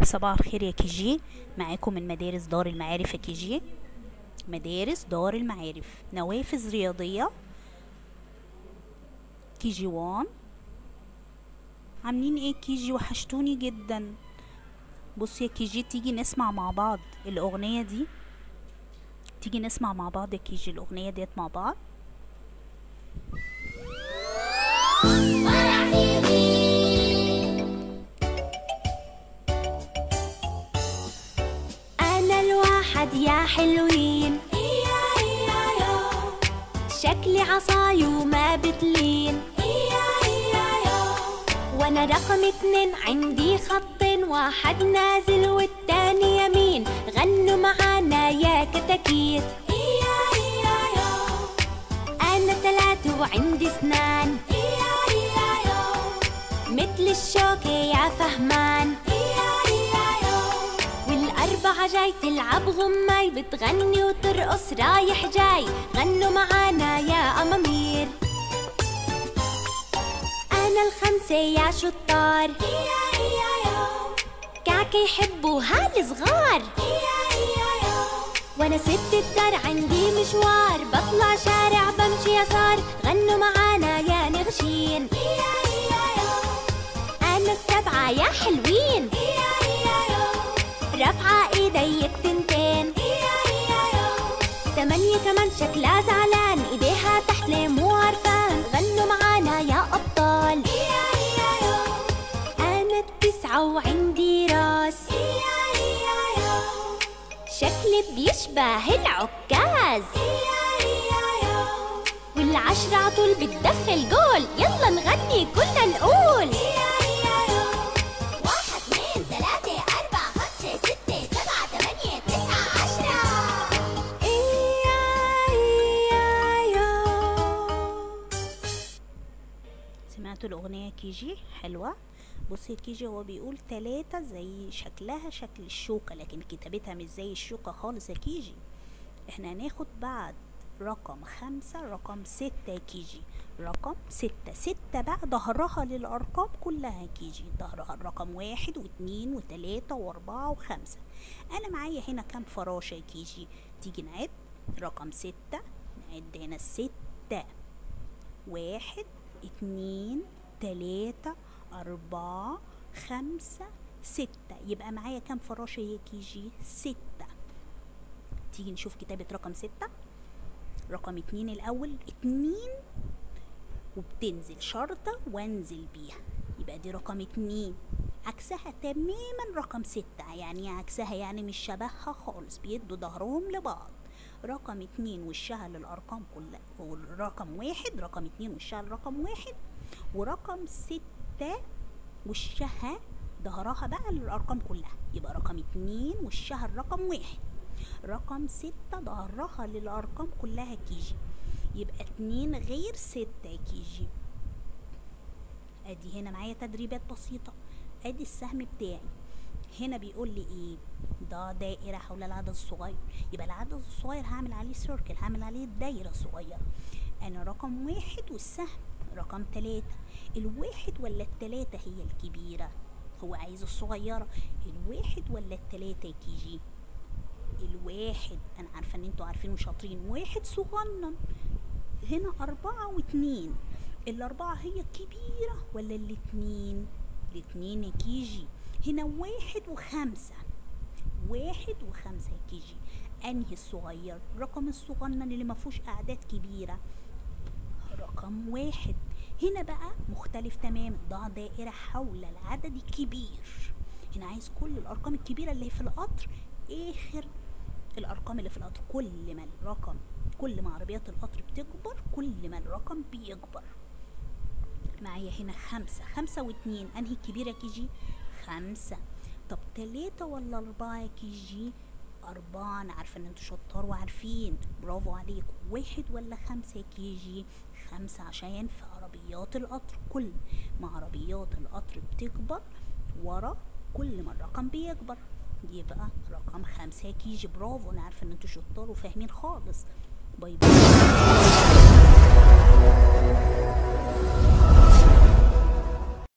صباح الخير يا كي جي معاكم من مدارس دار المعارف يا كي جي مدارس دار المعارف نوافذ رياضية كي جي وان عاملين ايه كي جي وحشتوني جدا بص يا كي جي تيجي نسمع مع بعض الأغنية دي تيجي نسمع مع بعض يا كي جي الأغنية ديت مع بعض أنا الواحد يا حلوين شكلي عصاي وما بتلين وانا رقم اتنين عندي خطين واحد نازل والتاني يمين غنوا معانا يا كتاكيت انا تلاتة وعندي سنان مثل الشوكة يا فهمان والأربعة جاي تلعب غماي بتغني وترقص رايح جاي غنوا معانا يا أمامير أنا الخمسة يا شطار كعكة يحبوا هالصغار وانا ست الدار عندي مشوار بطلع شارع بمشي يسار غنوا معانا يا نغشين انا السبعة يا حلوين رافعة ايدي التنتين تمانية كمان شكلها زعلان ايديها تحت ليه مو عارفان غنوا معانا يا ابطال انا التسعة وعندي راس شكلي بيشبه العكاز والعشرة عطول بتدخل جول يلا نغني كلنا نقول واحد اثنين ثلاثة أربعة خمسة ستة سبعة ثمانية تسعة عشرة سمعتوا الأغنية كي جي حلوة بص يا كي جي هو بيقول تلاتة زي شكلها شكل الشوكة لكن كتابتها مش زي الشوكة خالص يا كي جي احنا هناخد بعد رقم خمسة رقم ستة يا كي جي رقم ستة ستة بقى ظهرها للأرقام كلها يا كي جي ظهرها الرقم واحد واتنين وتلاتة وأربعة وخمسة أنا معايا هنا كام فراشة يا كي جي تيجي نعد رقم ستة نعد هنا الستة واحد اتنين تلاتة أربعة خمسة ستة يبقى معايا كام فراشة يا كي جي ستة تيجي نشوف كتابة رقم ستة رقم اتنين الأول اتنين وبتنزل شرطة وانزل بيها يبقى دي رقم اتنين عكسها تماما رقم ستة يعني عكسها يعني مش شبهها خالص بيدوا ظهرهم لبعض رقم اتنين وشها للأرقام كلها ورقم واحد رقم اتنين وشها لرقم واحد ورقم ستة وشها ظهرها بقى للأرقام كلها يبقى رقم اتنين وشها الرقم واحد رقم ستة ظهرها للأرقام كلها كيجي يبقى اتنين غير ستة كيجي ادي هنا معايا تدريبات بسيطة ادي السهم بتاعي هنا بيقول لي ايه ده دائرة حول العدد الصغير يبقى العدد الصغير هعمل عليه سيركل هعمل عليه دايرة صغيرة انا رقم واحد والسهم رقم تلاتة الواحد ولا التلاتة هي الكبيرة هو عايز الصغيرة الواحد ولا التلاتة يا كيجي الواحد انا عارفة ان انتوا عارفين وشاطرين واحد صغنن هنا اربعة واتنين الاربعة هي الكبيرة ولا الاتنين الاتنين يا كيجي هنا واحد وخمسة واحد وخمسة يا كيجي انهي الصغير الرقم الصغنن اللي ما فيهوش اعداد كبيرة رقم واحد هنا بقى مختلف تماما ضع دائرة حول العدد الكبير هنا عايز كل الارقام الكبيرة اللي في القطر اخر الارقام اللي في القطر كل ما الرقم كل ما عربيات القطر بتكبر كل ما الرقم بيكبر معايا هنا خمسة خمسة واتنين انهي كبيرة كيجي خمسة طب تلاتة ولا أربعة يا كيجي أربعة أنا عارفة إن انتوا شطار وعارفين برافو عليكم واحد ولا خمسة يا كيجي خمسة عشان في عربيات القطر كل ما عربيات القطر بتكبر ورا كل ما الرقم بيكبر يبقى رقم خمسة يا كيجي برافو أنا عارفة إن انتوا شطار وفاهمين خالص باي باي